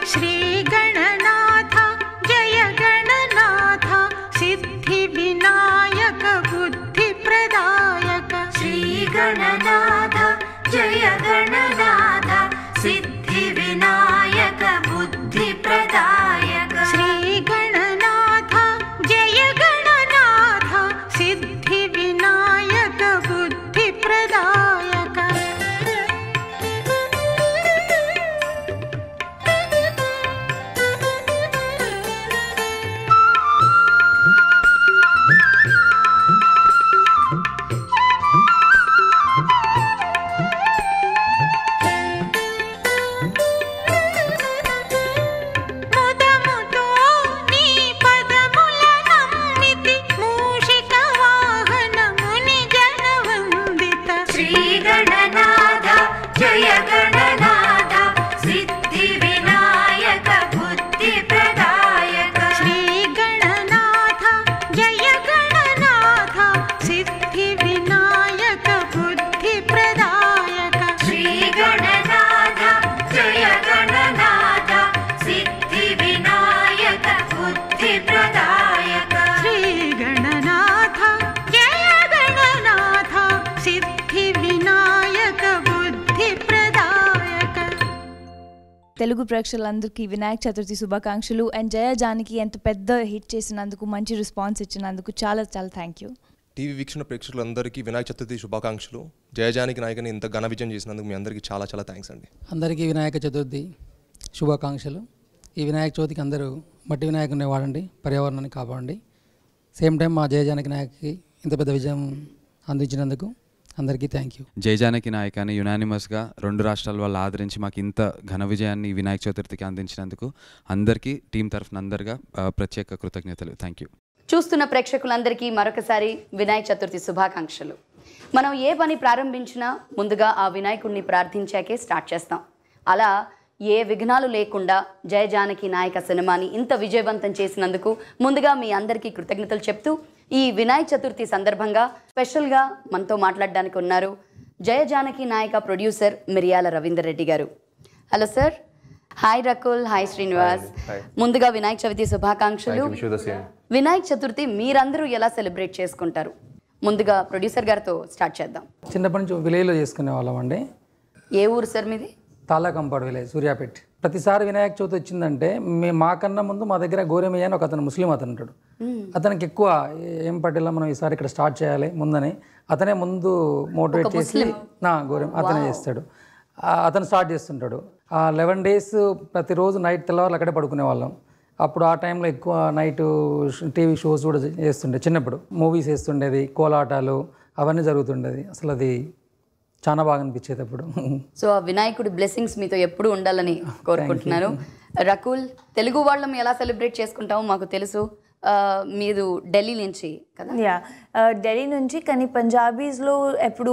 श्रीगणनाथ जय गणनाथ सिद्धिविनायक बुद्धिप्रदायक श्रीगणनाथ जय गणनाथ सिद्धिविनायक बुद्धिप्रदायक श्रीगणनाथ जय गणनाथ सिद्धिविनायक बुद्धिप्रदायक ముదముతో నీ పదముల నమ్మితి మూషిక వాహన ముని జనవందిత श्रीगणनाथ जय गणनाथ सिद्धिविनायक बुद्धिप्रदायक श्रीगणनाथ जय गणनाथ सिद्धिविनायक बुद्धिप्रदायक श्रीगणनाथ जय गणनाथ सिद्धिविनायक बुद्धिप्रदायक श्रीगणनाथ जय गणनाथ सिद्धिविनायक बुद्धिप्रदायक తెలుగు ప్రేక్షకులందరికీ వినాయక చతుర్థి శుభాకాంక్షలు అండ్ జయ జానకి ఎంత పెద్ద హిట్ చేసినందుకు మంచి రెస్పాన్స్ ఇచ్చినందుకు చాలా చాలా థ్యాంక్ యూ టీవీ వీక్షణ ప్రేక్షకులందరికీ వినాయక చతుర్థి శుభాకాంక్షలు జయజానికి నాయకని ఇంత ఘన విజయం చేసినందుకు మీ అందరికీ చాలా చాలా థ్యాంక్స్ అండి అందరికీ వినాయక చతుర్థి శుభాకాంక్షలు ఈ వినాయక చవితికి అందరూ మట్టి వినాయకుడిని వాడండి పర్యావరణాన్ని కాపాడండి సేమ్ టైం మా జయజానకి నాయక్కి ఇంత పెద్ద విజయం అందించినందుకు అందరికీ థ్యాంక్ యూ జై జానకి నాయకాన్ని యునానిమస్గా రెండు రాష్ట్రాల వాళ్ళు ఆదరించి మాకు ఇంత ఘన విజయాన్ని ఈ వినాయక చతుర్థికి అందించినందుకు అందరికీ టీం తరఫున అందరిగా ఆ, ప్రత్యేక కృతజ్ఞతలు థ్యాంక్ యూ చూస్తున్న ప్రేక్షకులందరికీ మరొకసారి వినాయక చతుర్థి శుభాకాంక్షలు మనం ఏ పని ప్రారంభించినా ముందుగా ఆ వినాయకుడిని ప్రార్థించాకే స్టార్ట్ చేస్తాం అలా ఏ విఘ్నాలు లేకుండా జయ జానకి నాయక సినిమాని ఇంత విజయవంతం చేసినందుకు ముందుగా మీ అందరికీ కృతజ్ఞతలు చెప్తూ ఈ వినాయక చతుర్థి సందర్భంగా స్పెషల్గా మనతో మాట్లాడడానికి ఉన్నారు జయ జానకి నాయక ప్రొడ్యూసర్ మిరియాల Ravinder Reddy garu hello sir hi Rakul hi Srinivas ముందుగా వినాయక చవితి శుభాకాంక్షలు వినాయక చతుర్థి మీరందరూ ఎలా సెలబ్రేట్ చేసుకుంటారు ముందుగా ప్రొడ్యూసర్ గారితో స్టార్ట్ చేద్దాం చిన్నప్పటి నుంచి విలేజ్లో చేసుకునే వాళ్ళం అండి ఏ ఊరు సార్ మీది తాలాకంపాడు విలేజ్ సూర్యాపేట్ ప్రతిసారి వినాయక చవితి వచ్చిందంటే మే మాకన్నా ముందు మా దగ్గర గోరెమయ్య అని ఒక అతను ముస్లిం అతను ఉంటాడు అతనికి ఎక్కువ ఏం పట్టేలా మనం ఈసారి ఇక్కడ స్టార్ట్ చేయాలి ముందని అతనే ముందు మోటివేట్ చేసి నా గోరెం అతనే చేస్తాడు ఆ, అతను స్టార్ట్ చేస్తుంటాడు ఆ లెవెన్ డేస్ ప్రతిరోజు నైట్ తెల్లవారులు అక్కడే పడుకునే వాళ్ళం అప్పుడు ఆ టైంలో ఎక్కువ నైట్ టీవీ షోస్ కూడా చేస్తుండే చిన్నప్పుడు మూవీస్ వేస్తుండేది కోలాటాలు అవన్నీ జరుగుతుండేది అసలు అది చాలా బాగా అనిపించేది అప్పుడు సో ఆ వినాయకుడి బ్లెస్సింగ్స్ మీతో ఎప్పుడు ఉండాలని కోరుకుంటున్నాను రకుల్ తెలుగు వాళ్ళం ఎలా సెలబ్రేట్ చేసుకుంటామో మాకు తెలుసు ఆ, మీరు ఢిల్లీ నుంచి కదా యా ఢిల్లీ నుంచి కానీ పంజాబీస్లో ఎప్పుడు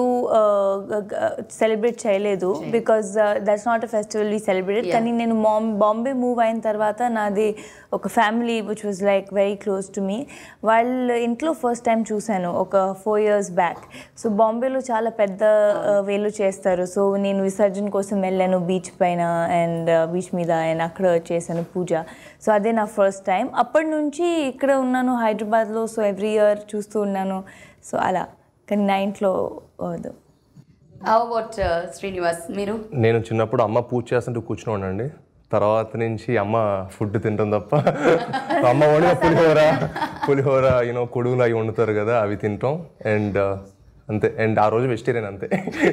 సెలబ్రేట్ చేయలేదు because that's not a festival we celebrate కానీ నేను మామ్ బాంబే మూవ్ అయిన తర్వాత నాది ఒక family which was like very close to me వాళ్ళ ఇంట్లో ఫస్ట్ టైం చూశాను ఒక ఫోర్ ఇయర్స్ బ్యాక్ సో బాంబేలో చాలా పెద్ద వేలు చేస్తారు సో నేను విసర్జన కోసం వెళ్ళాను బీచ్ పైన అండ్ బీచ్ మీద అండ్ అక్కడ చేశాను పూజ సో అదే నా ఫస్ట్ టైం అప్పటి నుంచి ఇక్కడ ఉన్నాను హైదరాబాద్లో సో ఎవ్రీ ఇయర్ చూస్తూ ఉన్నాను సో అలా కానీ నా ఇంట్లో వద్దు హౌ అబౌట్ శ్రీనివాస్ మీరు నేను చిన్నప్పుడు అమ్మ పూజ చేస్తుంటే కూర్చుని అండి తర్వాత నుంచి అమ్మ ఫుడ్ తింటాం తప్ప అమ్మ వండిన పులిహోర పులిహోర యూనో కొడుగులు అవి వండుతారు కదా అవి తింటాం అండ్ అంతే అండ్ ఆ రోజు వెజిటేరియన్ అంతే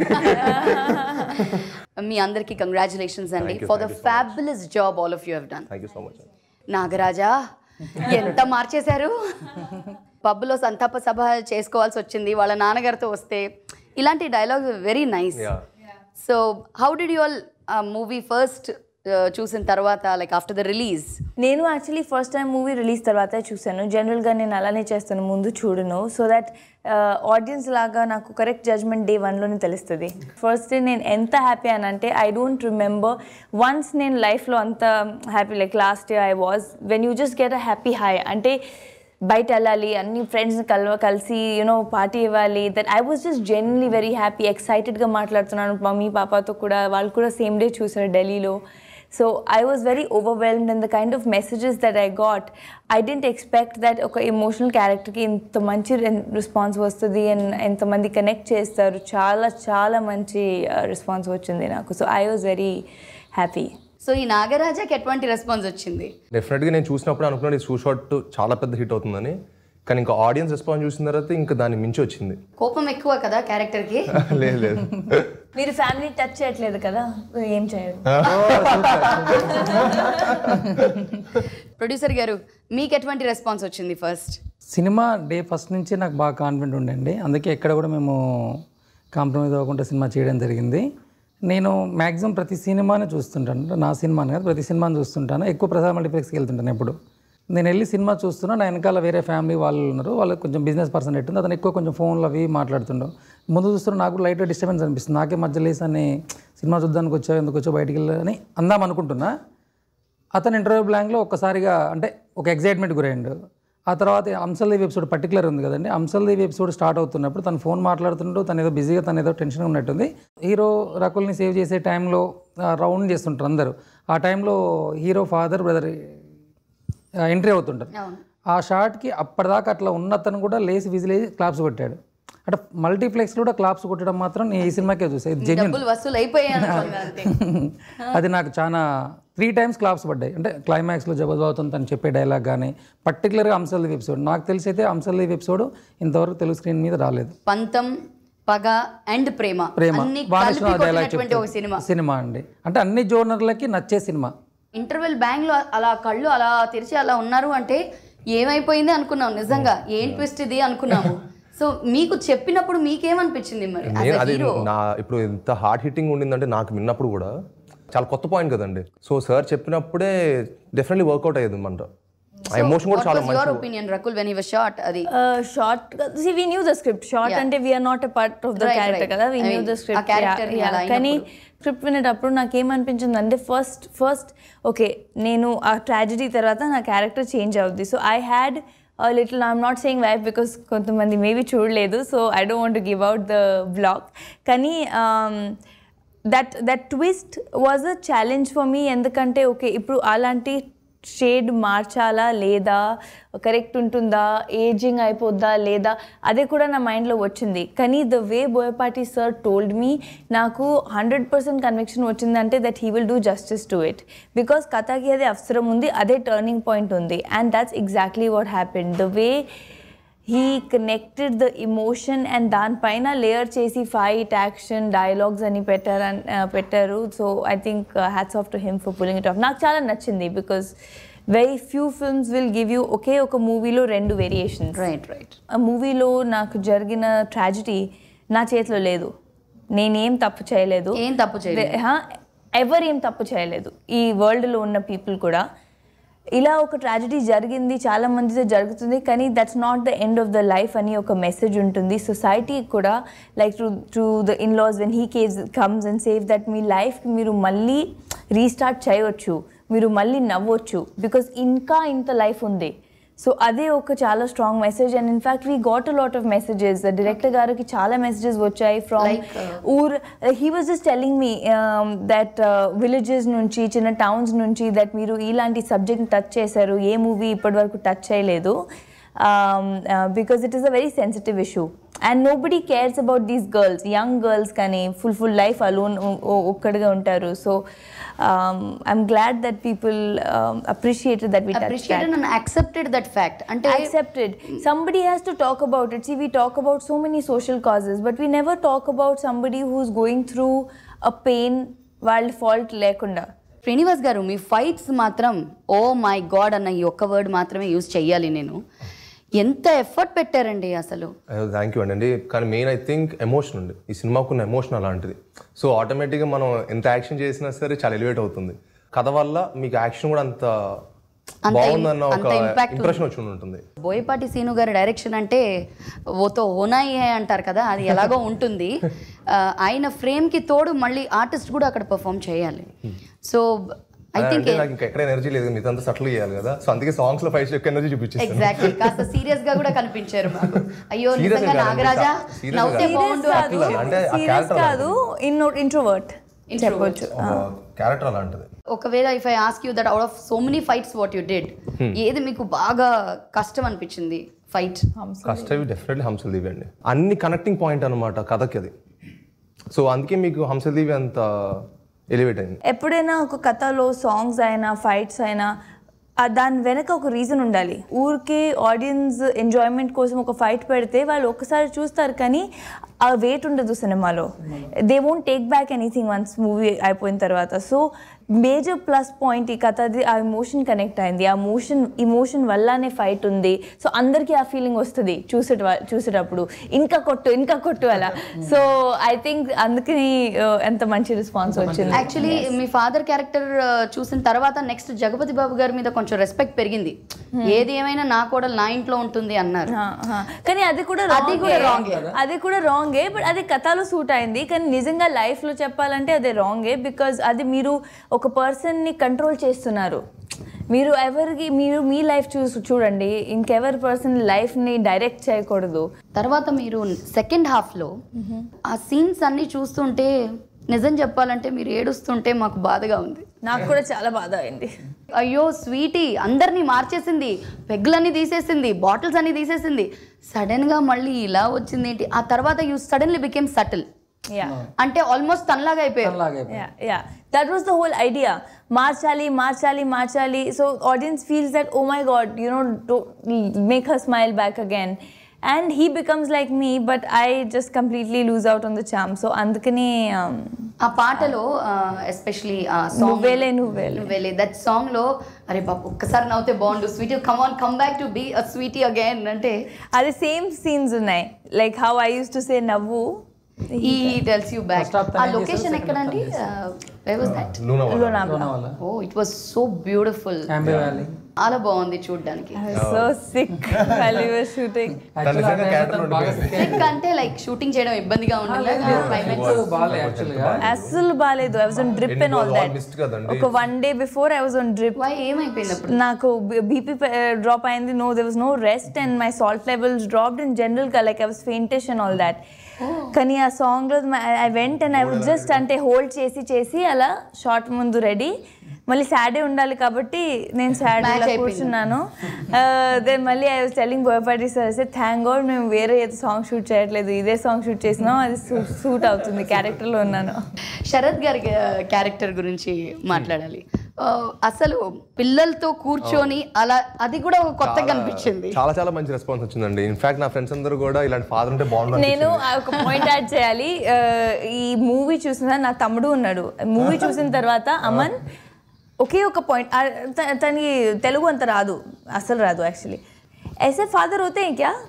మీ అందరికీ కంగ్రాచులేషన్స్ అండి for the fabulous job all of you have done thank you so much Nagaraja ఎంత మార్చేశారు పబ్లో సంతాప సభ చేసుకోవాల్సి వచ్చింది వాళ్ళ నాన్నగారితో వస్తే ఇలాంటి dialogue very nice Yeah. So how did you all movie first చూసిన తర్వాత లైక్ ఆఫ్టర్ ద రిలీజ్ నేను actually first time movie release తర్వాత చూశాను జనరల్గా నేను అలానే చేస్తాను ముందు చూడను సో దట్ ఆడియన్స్ లాగా నాకు కరెక్ట్ జడ్జ్మెంట్ డే వన్లోనే తెలుస్తుంది ఫస్ట్ డే నేను ఎంత హ్యాపీ అని అంటే ఐ డోంట్ రిమెంబర్ వన్స్ నేను లైఫ్లో అంత happy like last year I was when you just get a happy high అంటే బయట వెళ్ళాలి అన్ని ఫ్రెండ్స్ని కలవ కలిసి యూనో పార్టీ ఇవ్వాలి that I was just genuinely very happy ఎక్సైటెడ్గా మాట్లాడుతున్నాను మమ్మీ పాపాతో కూడా వాళ్ళు కూడా సేమ్ డే చూసారు ఢిల్లీలో so I was very overwhelmed and the kind of messages that I got I didn't expect that ఒక ఎమోషనల్ క్యారెక్టర్కి ఇంత మంచి రెస్పాన్స్ వస్తుంది అండ్ ఎంతమంది కనెక్ట్ చేస్తారు చాలా చాలా మంచి రెస్పాన్స్ వచ్చింది నాకు so I was very happy so ఈ నాగరాజాకి ఎటువంటి రెస్పాన్స్ వచ్చింది డెఫినెట్గా నేను చూసినప్పుడు అనుకున్నాను ఈ షూ షాట్ చాలా పెద్ద హిట్ అవుతుందని కానీ ఇంకా ఆడియన్స్ రెస్పాన్స్ చూసిన తర్వాత ఇంకా దాన్ని మించి వచ్చింది కోపం ఎక్కువ కదా క్యారెక్టర్కి లేదు లేదు మీరు ఫ్యామిలీ టచ్ చేయట్లేదు కదా ఏం చేయరు ప్రొడ్యూసర్ గారు మీకు ఎటువంటి రెస్పాన్స్ వచ్చింది ఫస్ట్ సినిమా డే ఫస్ట్ నుంచి నాకు బాగా కాన్ఫిడెంట్ ఉండండి అందుకే ఎక్కడ కూడా మేము కాంప్రమైజ్ అవ్వకుండా సినిమా చేయడం జరిగింది నేను మ్యాక్సిమం ప్రతి సినిమాని చూస్తుంటాను అంటే నా సినిమాని కాదు ప్రతి సినిమాని చూస్తుంటాను ఎక్కువ ప్రసాద్ మల్టీప్లెక్స్కి వెళ్తుంటాను ఎప్పుడు నేను వెళ్ళి సినిమా చూస్తున్నా నా వెనకాల వేరే ఫ్యామిలీ వాళ్ళు ఉన్నారు వాళ్ళకి కొంచెం బిజినెస్ పర్సన్ ఎట్టుంది అతను ఎక్కువ కొంచెం ఫోన్లు అవి మాట్లాడుతుండవు ముందు చూస్తున్నా నాకు లైట్ డిస్టర్బెన్స్ అనిపిస్తుంది నాకే మధ్య లేసి అని సినిమా చూద్దానికి వచ్చావు ఎందుకు వచ్చావు బయటికి వెళ్ళని అందాం అనుకుంటున్నా అతను ఇంటర్వ్యూ బ్లాంక్లో ఒక్కసారిగా అంటే ఒక ఎగ్జైట్మెంట్ గురైండు ఆ తర్వాత అంశల్దేవి ఎపిసోడ్ పర్టికులర్ ఉంది కదండి అంశల్దేవి ఎపిసోడ్ స్టార్ట్ అవుతున్నప్పుడు తను ఫోన్ మాట్లాడుతుంటూ తను ఏదో బిజీగా తను ఏదో టెన్షన్ ఉన్నట్టుంది హీరో రకుల్ని సేవ్ చేసే టైంలో రౌండ్ చేస్తుంటారు అందరూ ఆ టైంలో హీరో ఫాదర్ బ్రదర్ ఎంట్రీ అవుతుంటారు ఆ షాట్కి అప్పటిదాకా అట్లా ఉన్నతను కూడా లేచి విజిలేసి క్లాప్స్ కొట్టాడు అంటే మల్టీప్లెక్స్ కూడా క్లాప్స్ కొట్టడం మాత్రం నేను ఈ సినిమాకే చూసాను ఇది జెన్యున్ డబ్బులు వసూలు అయిపోయాయి అనుకోండి అంతే అది నాకు చాలా త్రీ టైమ్స్ క్లాప్స్ పడ్డాయి అంటే క్లైమాక్స్లో జబర్దవుతుంది తను చెప్పే డైలాగ్ కానీ పర్టికులర్గా అంశల్దేవి ఎపిసోడ్ నాకు తెలిసి అయితే అంశల్దేవి ఎపిసోడ్ ఇంతవరకు తెలుగు స్క్రీన్ మీద రాలేదు పంతం పగ అండ్ ప్రేమ ప్రేమ అన్ని బాలకృష్ణ కలిపి డైలాగ్ కొట్టినటువంటి ఒక సినిమా సినిమా అండి అంటే అన్ని జోనర్లకి నచ్చే సినిమా ఇంటర్వెల్ బ్యాంగ్ లో అలా కళ్ళు అలా తెరిచి అలా ఉన్నారు అంటే ఏమైపోయింది అనుకున్నాం నిజంగా ఏం ట్విస్ట్ ఇది అనుకున్నాము సో మీకు చెప్పినప్పుడు మీకేమనిపించింది మరి as నేను a అది hero? నా ఇప్పుడు ఎంత హార్డ్ హిట్టింగ్ ఉండిందంటే నాకు విన్నప్పుడు కూడా చాలా కొత్త పాయింట్ కదండి సో సార్ చెప్పినప్పుడే డెఫినెట్లీ వర్కౌట్ అయ్యేది అనమాట ఆ ఎమోషన్ కూడా What చాలా was your మంచి opinion, Rakul, when he was shot? అది shot see we knew the script shot Yeah. అంటే we are not a part of the Right, character right. కదా we I knew mean, the ఆ script character ని అలా కానీ అయినప్పుడు. Script వినేటప్పుడు నాకేమనిపించింది అంటే ఫస్ట్ ఫస్ట్ ఓకే నేను ఆ ట్రాజడీ తర్వాత నా క్యారెక్టర్ చేంజ్ అవుద్ది so I had little I'm not saying wife because కొంతమంది మేబీ చూడలేదు so I don't want give out the blog కానీ that that twist was a challenge for me ఎందుకంటే okay ఇప్పుడు అలాంటి షేడ్ మార్చాలా లేదా కరెక్ట్ ఉంటుందా ageing అయిపోద్దా లేదా అదే కూడా నా మైండ్లో వచ్చింది కానీ the way Boyapati sir told me నాకు హండ్రెడ్ పర్సెంట్ కన్విక్షన్ వచ్చిందంటే that he will do justice to it because కథకి అదే అవసరం ఉంది అదే టర్నింగ్ పాయింట్ ఉంది and that's exactly what happen the way he connected the emotion and దానిపైన లేయర్ చేసి ఫైట్ యాక్షన్ డైలాగ్స్ అని పెట్టారు అన్- ఆ, పెట్టారు so I think hats off to him for pulling it off నాకు చాలా నచ్చింది because very few films will give you ఒకే ఒక మూవీలో రెండు వేరియేషన్స్ రైట్ రైట్ ఆ మూవీలో నాకు జరిగిన ట్రాజిడీ నా చేతిలో లేదు నేనేం తప్పు చేయలేదు ఏం తప్పు చేయలేదు. హా, ఎవరేం తప్పు చేయలేదు ఈ వరల్డ్లో ఉన్న పీపుల్ కూడా ఇలా ఒక ట్రాజడీ జరిగింది చాలా మందితో జరుగుతుంది కానీ that's not the end of the life అని ఒక మెసేజ్ ఉంటుంది సొసైటీ కూడా like to to the in laws when he caves comes and save that మీ లైఫ్కి మీరు మళ్ళీ రీస్టార్ట్ చేయవచ్చు మీరు మళ్ళీ నవ్వచ్చు బికాస్ ఇంకా ఇంత లైఫ్ ఉంది సో అదే ఒక చాలా strong message and in fact we got a lot of messages director గారికి చాలా మెసేజెస్ వచ్చాయి ఫ్రమ్ Like, ఊర్ he was just telling me that villages నుంచి చిన్న టౌన్స్ నుంచి దట్ మీరు ఇలాంటి సబ్జెక్ట్ని టచ్ చేశారు ఏ మూవీ ఇప్పటివరకు టచ్ చేయలేదు because it is a very sensitive issue and nobody cares about these girls young girls కానీ ఫుల్ ఫుల్ లైఫ్ అలోన్ ఒక్కడిగా ఉంటారు so I'm glad that people appreciated that we touch appreciated and accepted that fact అంటే accepted. Somebody has to talk about it. See, we talk about so many social causes, but we never talk about somebody who's going through a pain వాళ్ళ fault లేకుండా శ్రీనివాస్ గారు మీ fights మాత్రం ఓ my God అన్న ఈ ఒక్క word మాత్రమే use చెయ్యాలి నేను ఎంత ఎఫర్ట్ పెట్టారండి అసలు థ్యాంక్ యూ అండి కానీ మెయిన్ ఐ థింక్ ఎమోషన్ ఉంది ఈ సినిమాకు ఉన్న ఎమోషన్ అలాంటిది సో ఆటోమేటిక్గా మనం ఎంత యాక్షన్ చేసినా సరే చాలా ఎలివేట్ అవుతుంది కథ వల్ల మీకు యాక్షన్ కూడా అంత అంత బాగుందన్న అంత ఒక impact ఉంది. ఇంప్రెషన్ వచ్చి ఉంటుంది బోయపాటి సీను గారి డైరెక్షన్ అంటే ఓతో హోనాయి హై అంటారు కదా అది ఎలాగో ఉంటుంది ఆ, ఆయన ఫ్రేమ్కి తోడు మళ్ళీ ఆర్టిస్ట్ కూడా అక్కడ పర్ఫామ్ చేయాలి సో ఐ థింక్ అంటే నాకు ఇంకా ఎక్కడ ఎనర్జీ లేదు మీతో అంతా సట్లు చేయాలి కదా సో అందుకే సాంగ్స్ లో ఫైట్స్ యొక్క ఎనర్జీ చూపించేస్తాను ఎగ్జాక్ట్లీ కాస్త సీరియస్ గా కూడా కనిపించారు మాకు అయ్యో Serious నిజంగా కాదండి, నాగరాజా serious నవ్వుతే కాదు. బాగుండు అట్లా, అంటే ఆ సీరియస్ character కాదు ఇన్ ఇంట్రోవర్ట్ చెప్పొచ్చు క్యారెక్టర్ అలాంటిది ఒకవేళ if I ask you that out of so many fights what you did ఏది మీకు బాగా కష్టం అనిపించింది ఫైట్ కష్టవి డెఫినెట్లీ హంసల్దీవి అండి అన్ని కనెక్టింగ్ పాయింట్ అనమాట కథకి అది సో అందుకే మీకు హంసల్దీవి అంత ఎలివేట్ అయింది ఎప్పుడైనా ఒక కథలో సాంగ్స్ అయినా ఫైట్స్ అయినా ఆ దాని వెనక ఒక రీజన్ ఉండాలి ఊరికే ఆడియన్స్ ఎంజాయ్మెంట్ కోసం ఒక ఫైట్ పెడితే వాళ్ళు ఒక్కసారి చూస్తారు కానీ ఆ వెయిట్ ఉండదు సినిమాలో they won't take back anything once movie అయిపోయిన తర్వాత సో మేజర్ ప్లస్ పాయింట్ ఈ కథది ఆ ఇమోషన్ కనెక్ట్ అయింది ఆ మోషన్ ఇమోషన్ వల్లనే ఫైట్ ఉంది సో అందరికీ ఆ ఫీలింగ్ వస్తుంది చూసేట చూసేటప్పుడు ఇంకా కొట్టు ఇంకా కొట్టు అలా సో ఐ థింక్ అందుకని uh, ఎంత మంచి రెస్పాన్స్ వచ్చింది యాక్చువల్లీ మీ ఫాదర్ క్యారెక్టర్ చూసిన తర్వాత నెక్స్ట్ జగపతి బాబు గారి మీద కొంచెం రెస్పెక్ట్ పెరిగింది ఏది ఏమైనా నా కూడా నా ఇంట్లో ఉంటుంది అన్నారు ఆ, ఆ. కానీ అది కూడా అది కూడా రాంగే wrong ఏ. అది కూడా రాంగే బట్ అది కథలో సూట్ అయింది కానీ నిజంగా life లో చెప్పాలంటే అది రాంగే బికాజ్ అది మీరు ఒక పర్సన్ ని కంట్రోల్ చేస్తున్నారు మీరు ఎవరికి మీరు మీ లైఫ్ చూసి చూడండి ఇంకెవరి పర్సన్ ని డైరెక్ట్ చేయకూడదు తర్వాత మీరు సెకండ్ హాఫ్లో ఆ సీన్స్ అన్ని చూస్తుంటే నిజం చెప్పాలంటే మీరు ఏడుస్తుంటే మాకు బాధగా ఉంది నాకు కూడా చాలా బాధ అయింది అయ్యో స్వీటీ అందరినీ మార్చేసింది పెగ్గులన్నీ తీసేసింది బాటిల్స్ అన్ని తీసేసింది సడన్గా మళ్ళీ ఇలా వచ్చింది ఏంటి ఆ తర్వాత you suddenly became subtle yeah అంటే ఆల్మోస్ట్ తనలాగా అయిపోయారు అలాగే yeah yeah that was the whole idea మార్చాలి మార్చాలి మార్చాలి so audience feels that oh my God you know make her smile back again and he becomes like me but I just completely lose out on the charm so అందుకని um, ఆ పాటలో especially ఆ song నువ్వేలే, నువ్వేలే. నువ్వేలే that song లో అరే బాబు ఒక్కసారి నవ్వుతే బాగుండు sweetie come on come back to be a sweetie again అంటే అది సేమ్ సీన్స్ ఉన్నాయి like how I use to say నవ్వు ఈ tells you back First half ఆ తనే లొకేషన్ చేశారు, ఎక్కడండి వే వాస్ దట్ లూనా వాళ్ళ. లోనావలా వల్ల oh it was so beautiful Amby valley చాలా బాగుంది చూడడానికి so sick while we were shooting తను నిజంగా character బాగా ఉండిపోయింది. Sick అంటే లైక్ షూటింగ్ చేయడం ఇబ్బందిగా ఉండిందా క్లైమాక్స్ బాగాలే యాక్చువల్గా అస్సలు బాగాలేదు I was on drip And and it all was all that missed కదండి. ఒక one day before I was on drip why ఏమైపోయింది అప్పుడు నాకు బీపీ డ్రాప్ అయింది no they was no rest and my salt levels dropped in జనరల్గా like I was faintish and all that కానీ ఆ సాంగ్లో I went and I was just అంటే hold చేసి చేసి అలా షార్ట్ ముందు రెడీ మళ్ళీ సాడే ఉండాలి కాబట్టి నేను సాడ్ Match ఇలా అయిపోయింది. కూర్చున్నాను దెన్ మళ్ళీ I was telling Boyapati sir say thank God మేము వేరే ఏదో సాంగ్ షూట్ చేయట్లేదు ఇదే సాంగ్ షూట్ చేసినాం అది సూట్ అవుతుంది క్యారెక్టర్లో ఉన్నాను శరత్ గారి క్యారెక్టర్ గురించి మాట్లాడాలి ఆ, అసలు పిల్లలతో కూర్చొని అలా అది కూడా ఒక కొత్తగా అనిపించింది చాలా చాలా మంచి రెస్పాన్స్ వచ్చిందండి ఇన్ఫాక్ట్ నా ఫ్రెండ్స్ అందరూ కూడా ఇలాంటి ఫాదర్ ఉంటే బాగుండు నేను అనిపించింది. ఆ ఒక పాయింట్ యాడ్ చేయాలి ఆ, ఈ మూవీ చూసిన నా తమ్ముడు ఉన్నాడు మూవీ చూసిన తర్వాత అమన్ ఒకే ఒక పాయింట్ తనకి తెలుగు అంత రాదు అసలు రాదు యాక్చువల్లీ ऐसे फादर होते हैं क्या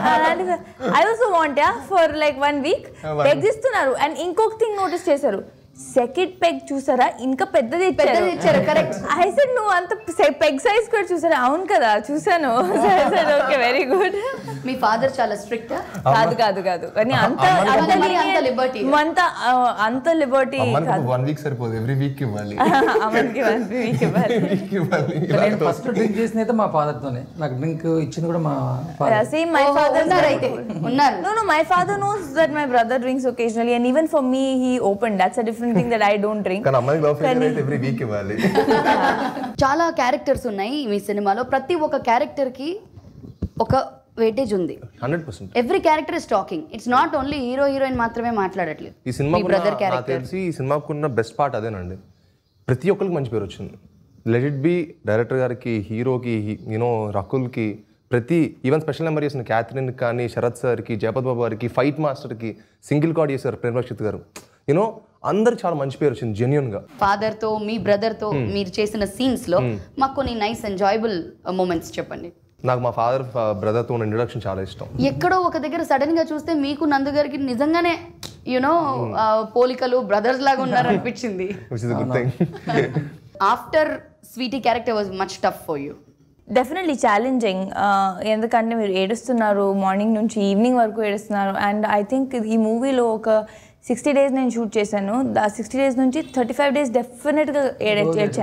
I also want yeah for like one week peg ఇస్తున్నారు అండ్ ఇంకొక థింగ్ నోటీస్ చేశారు సెకండ్ పెగ్ చూసారా ఇంకా పెద్దది పెద్దది ఇచ్చారు, correct. ఐ సెడ్ నువ్వు అంత పెగ్ సైజ్ కూడా చూసారా అవును కదా చూసాను ఓకే వెరీ గుడ్ మీ ఫాదర్ చాలా స్ట్రిక్ట్ కాదు కాదు కాదు కానీ అంత అమ్మని అంత మరి అంత lenient- liberty. అంత ఆ, అంత లిబర్టీ అమ్మకి కాదు వన్ వీక్ సరిపోదు ఎవ్రీ వీక్ ఇవ్వాలి అమ్మకి వన్ వీక్ ఇవ్వాలి వీక్ ఇవ్వాలి నేను ఫస్ట్ డ్రింక్ చేసిన అయితే మా ఫాదర్తోనే నాకు డ్రింక్ ఇచ్చింది కూడా మా ఫాదర్ సేమ్ మై ఫాదర్ ఉన్నారు అయితే ఉన్నారు No, no, my father knows that my brother drinks occasionally, and even for me, he opened. That's a different thing that I don't drink. కానీ అమ్మాయికి లవ్ ఫెయిలియర్ అయితే every week ఇవ్వాలి చాలా characters ఉన్నాయి మీ సినిమాలో ప్రతి ఒక్క క్యారెక్టర్ కి ఒక వెయిటేజ్ ఉంది hundred percent every character is talking it's not only hero heroine మాత్రమే మాట్లాడట్లేదు ఈ సినిమా మీ బ్రదర్ నాకు క్యారెక్టర్ తెలిసి ఈ సినిమాకు ఉన్న బెస్ట్ పార్ట్ అదేనండి ప్రతి ఒక్కరికి మంచి పేరు వచ్చింది లెట్ ఇట్ బి డైరెక్టర్ గారికి హీరోకి యూనో రకుల్కి ప్రతి ఈవెన్ స్పెషల్ నెంబర్ చేసిన క్యాథరిన్ కానీ శరత్ సార్కి జయపత్ బాబు గారికి ఫైట్ మాస్టర్కి సింగిల్ కార్డ్ చేశారు ప్రేమ్ రక్షిత్ గారు యూనో అందరికి చాలా మంచి పేరు వచ్చింది జెన్యున్గా ఫాదర్ తో మీ బ్రదర్ తో మీరు చేసిన సీన్స్ లో మాకు కొన్ని నైస్ ఎంజాయబుల్ మూమెంట్స్ చెప్పండి నాకు మా ఫాదర్ బ్రదర్తో ఉన్న ఇంట్రడక్షన్ చాలా ఇష్టం ఎక్కడో ఒక దగ్గర సడన్ గా చూస్తే మీకు నందు గారికి నిజంగానే యునో పోలికలు బ్రదర్స్ లాగా ఉన్నారు అనిపించింది which is good thing after sweetie character was much tough for you definitely challenging ఎందుకంటే మీరు ఏడుస్తున్నారు మార్నింగ్ నుంచి ఈవినింగ్ వరకు ఏడుస్తున్నారు అండ్ ఐ థింక్ ఈ మూవీలో ఒక సిక్స్టీ డేస్ నేను షూట్ చేశాను ఆ సిక్స్టీ డేస్ నుంచి థర్టీ ఫైవ్ డేస్ డెఫినెట్గా ఏడ్చాను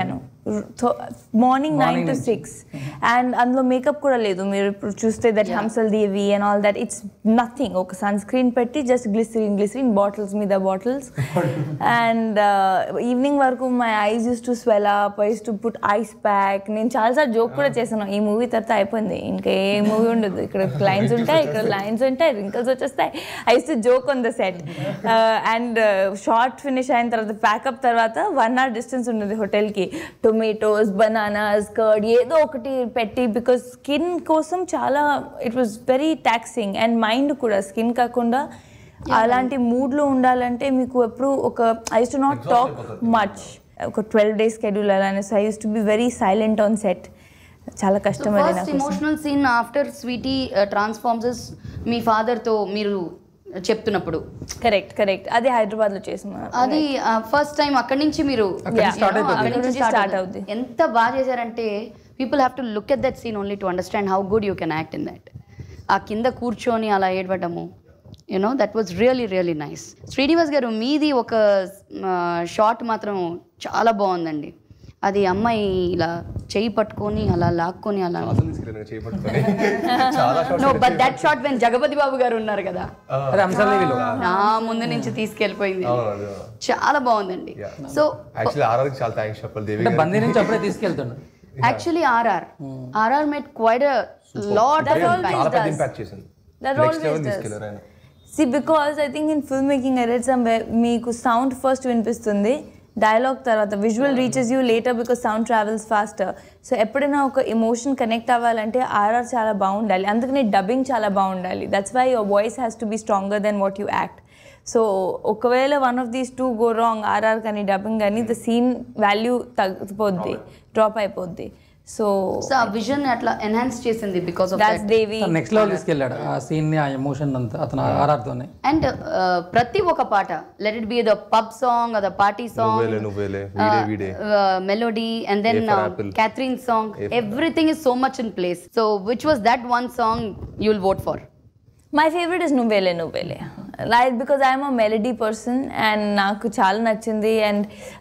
morning nine to six and అందులో మేకప్ కూడా లేదు మీరు ఇప్పుడు చూస్తే దట్ హంసల్ దేవి and all that it's nothing ఒక సన్ స్క్రీన్ పెట్టి జస్ట్ గ్లిసరిన్ గ్లిసరిన్ బాటిల్స్ మీద బాటిల్స్ అండ్ ఈవినింగ్ వరకు my eyes used to swell up eyes to put ice pack నేను చాలాసార్లు జోక్ కూడా చేశాను ఈ మూవీ తర్వాత అయిపోయింది ఇంకా ఏ మూవీ ఉండదు ఇక్కడ లైన్స్ ఉంటాయి ఇక్కడ లైన్స్ ఉంటాయి రింకల్స్ వచ్చేస్తాయి I to joke on the set and shot finish అయిన తర్వాత ప్యాకప్ తర్వాత వన్ అవర్ డిస్టెన్స్ ఉండదు హోటల్కి టొమాటోస్ బనానాస్ కర్డ్ ఏదో ఒకటి పెట్టి బికాస్ స్కిన్ కోసం చాలా it was very taxing and mind కూడా స్కిన్ కాకుండా అలాంటి మూడ్లో ఉండాలంటే మీకు ఎప్పుడు ఒక I to not talk much ఒక ట్వెల్వ్ డేస్ షెడ్యూల్ అలానే so I use to be very silent on set చాలా కష్టం అది ఫస్ట్ నాకు emotional scene after Sweety transforms మీ ఫాదర్తో మీరు చెప్తున్నప్పుడు కరెక్ట్ కరెక్ట్ అది హైదరాబాద్లో చేసిన అది ఫస్ట్ టైం అక్కడి నుంచి మీరు అక్కడి నుంచి start you know, అయిపోతుంది. అక్కడి నుంచి అక్కడి నుంచి స్టార్ట్ start అవుతుంది అవుద్ది. ఎంత బాగా చేశారంటే people have to look at that scene only to understand how good you can act in that ఆ కింద కూర్చొని అలా ఏడవటము you know that was really really nice Srinivas garu మీది ఒక షార్ట్ మాత్రం చాలా బాగుందండి అది అమ్మాయి ఇలా చేయి పట్టుకొని అలా లాక్కొని అలా అసలు తీసుకెళ్ళాను చేపట్టుకొని చాలా no but that shot when Jagapathi Babu garu ఉన్నారు కదా అదే అంశాలు నా ముందు నుంచి తీసుకెళ్ళిపోయింది అవును అది చాలా బాగుందండి సో యాక్చువల్లీ ఆర్ఆర్కి చాలా థ్యాంక్స్ చెప్పాలి దేవి అంటే గారికి. బందీ నుంచి అప్పుడే తీసుకెళ్తున్నాడు actually RR RR made quite lot చాలా పెద్ద ఇంపాక్ట్ చేసింది That next level always does. తీసుకెళ్ళారు ఆయన సి because I think in film making ఎరెడ్ సమ్ మీకు సౌండ్ ఫస్ట్ వినిపిస్తుంది డైలాగ్ తర్వాత visual reaches you later because sound travels faster so ఎప్పుడైనా ఒక ఎమోషన్ కనెక్ట్ అవ్వాలంటే ఆర్ఆర్ చాలా బాగుండాలి అందుకని డబ్బింగ్ చాలా బాగుండాలి that's why your voice has to be stronger then what you act so ఒకవేళ one of these two go wrong RR కానీ డబ్బింగ్ కానీ ద సీన్ వాల్యూ తగ్గిపోద్ది డ్రాప్ అయిపోద్ది సో సో ఆ విజన్ అట్లా ఎన్హాన్స్ చేసింది because of that's Devi next level తీసుకెళ్ళాడు ఆ సీన్ ని ఆ ఎమోషన్ అంతా అతను ఆర్ఆర్తోనే అండ్ ప్రతి ఒక్క పాట let it be the pub song the party Nuvvele song Nuvvele Veede Veede melody and then A for apple. Catherine song everything is so much in place so which was that one song you will vote for my favourite is Nuvvele Nuvvele like because I'm a melody person and నాకు చాలా నచ్చింది and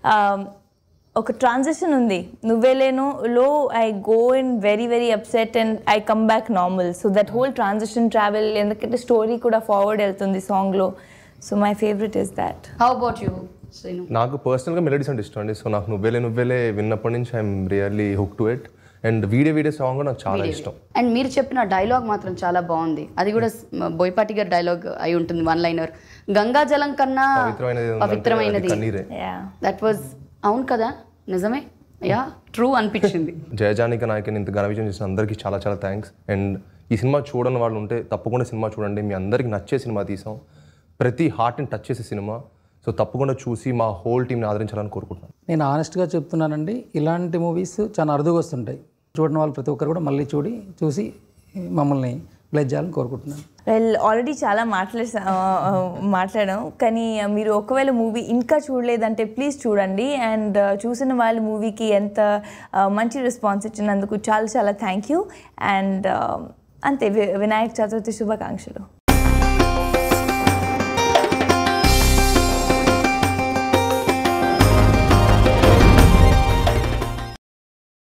ఒక transition ఉంది నువ్వేలేను లో I go in very very upset and I come back normal so that whole transition travel ఎందుకంటే story కూడా forward వెళ్తుంది సాంగ్లో so my favourite is that how about you Srinu నాకు పర్సనల్గా మెలడీస్ అంటే ఇష్టం అండి సో నాకు నువ్వేలే నువ్వేలే విన్నప్పటి నుంచి I'm really hook to it and video video song నాకు చాలా ఇష్టం అండ్ మీరు చెప్పిన డైలాగ్ మాత్రం చాలా బాగుంది అది కూడా స్- బోయపాటి గారి డైలాగ్ అయి ఉంటుంది వన్ లైనర్ గంగా జలం కన్నా పవిత్రమైనది ఉందంటే పవిత్రమైనది అది కన్నీరే యా దట్ వాజ్ అవును కదా నిజమే యా ట్రూ అనిపించింది జయజానిక నాయకని ఇంత ఘన విజయం చేసిన అందరికీ చాలా చాలా థ్యాంక్స్ అండ్ ఈ సినిమా చూడని వాళ్ళు ఉంటే తప్పకుండా సినిమా చూడండి మీ అందరికీ నచ్చే సినిమా తీసాం ప్రతి హార్ట్ని టచ్ చేసే సినిమా సో తప్పకుండా చూసి మా హోల్ టీంని ఆదరించాలని కోరుకుంటున్నాను నేను ఆనెస్ట్గా చెప్తున్నానండి ఇలాంటి మూవీస్ చాలా అరుదుగా వస్తుంటాయి చూడని వాళ్ళు ప్రతి ఒక్కరు కూడా మళ్ళీ చూడి చూసి మమ్మల్ని ప్లేజ్ చేయాలని కోరుకుంటున్నాను వెల్ ఆల్రెడీ చాలా మాట్లాడే మాట్లాడాం కానీ మీరు ఒకవేళ మూవీ ఇంకా చూడలేదంటే ప్లీజ్ చూడండి అండ్ చూసిన వాళ్ళ మూవీకి ఎంత uh, మంచి రెస్పాన్స్ ఇచ్చినందుకు చాలా చాలా థ్యాంక్ యూ అండ్ అంతే వి- వినాయక చతుర్థి శుభాకాంక్షలు